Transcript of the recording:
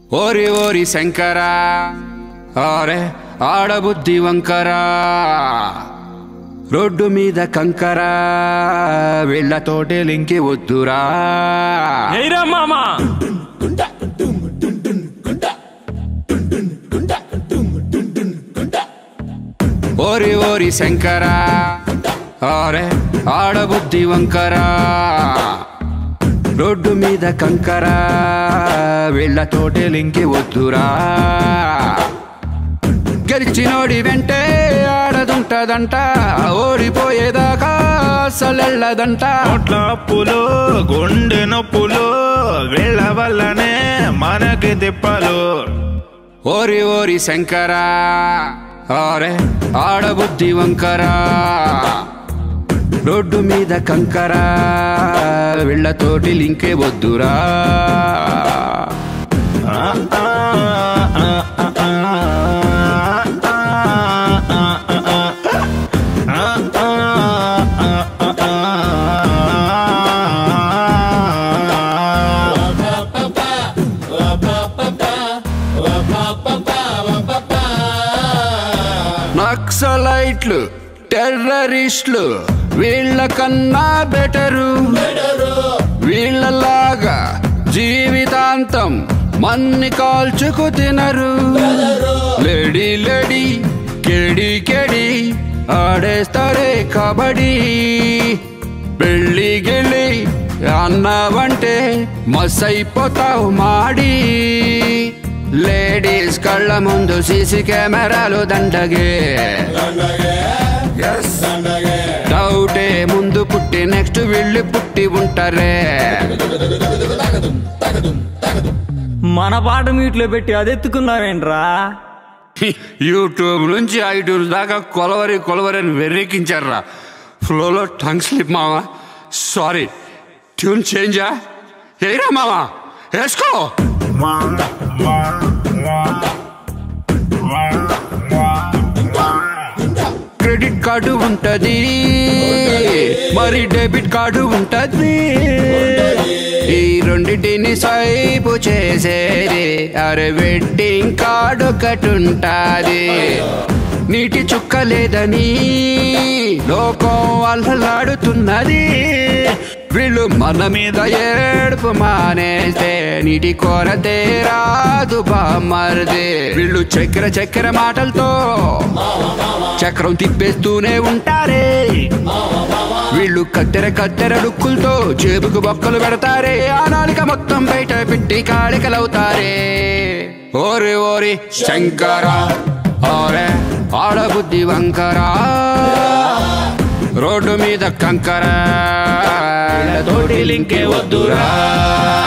ఓరి ఓరి శంకరా ఆరే ఆడబుద్ధి వంకరా రోడ్డు మీద కంకరా వీళ్ళతోటే లింకి వద్దురా ఎయిరా మామా ఓరి ఓరి శంకరా ఆరే ఆడబుద్ధి వంకరా రోడ్డు మీద కంకరా వీళ్ళతోటే లింకి వద్దురా గెలిచినోడి వెంటే ఆడదుంటదంట ఓడిపోయేదాకా అసలెళ్ళదంట నోట్ల అప్పులు గుండె నొప్పులు వీళ్ళ వల్లనే మనకి తిప్పలు ఓరి ఓరి శంకరా ఆరే ఆడబుద్ధి వంకరా రోడ్డు మీద కంకరా వీళ్ళతోటి లింకే వద్దురా ఆ, ఆ, ఆ, ఆ, ఆ, ఆ, ఆ, ఆ, ఆ, ఆ, నక్సలైట్లు టెర్రరిస్టులు వీళ్ళకన్నా బెటరు వీళ్ళలాగా జీవితాంతం మన్ని కాల్చుకు తినరు లేడీ లేడీ కెడి కెడి ఆడేస్తారే కబడ్డీ పెళ్ళి గిళ్ళి అన్నావంటే మసైపోతావు మాడి లేడీస్ కళ్ళ ముందు సీసీ కెమెరాలు దండగే Yes. డౌటే ముందు పుట్టి నెక్స్ట్ వీళ్ళు పుట్టి ఉంటారే మన పాట మీట్లో పెట్టి అది ఎత్తుకున్నావేంట్రా యూట్యూబ్ నుంచి ఐట్యూన్స్ దాకా కొలవరి కొలవరి అని వెర్రెక్కించారా ఫ్లోలో టంగ్ స్లిప్ మావా సారీ ట్యూన్ చేంజా ఏరా మావా వేసుకో క్రెడిట్ కార్డు ఉంటది మరి డెబిట్ కార్డు ఉంటది ఈ రెండింటిని స్వైపు చేసేది అరే వెడ్డింగ్ కార్డు ఒకటి ఉంటాది నీటి చుక్క లేదని లోకం అల్లలాడుతున్నది వీళ్ళు మన మీద ఏడుపు మానేస్తే నీటి కొరతే రాదు బామ్మరిది వీళ్ళు చక్కెర చక్కెర మాటలతో చక్రం తిప్పేస్తూనే ఉంటారే వీళ్ళు కత్తెర కత్తెర లుక్కులతో జేబుకు బొక్కలు పెడతారే ఆ నాలిక మొత్తం బయట పెట్టి కాళికలవుతారే ఓరి ఓరి శంకరా ఓరే ఆడబుద్ధి వంకరా రోడ్డు మీద కంకరా తోటి లింకే వద్దురా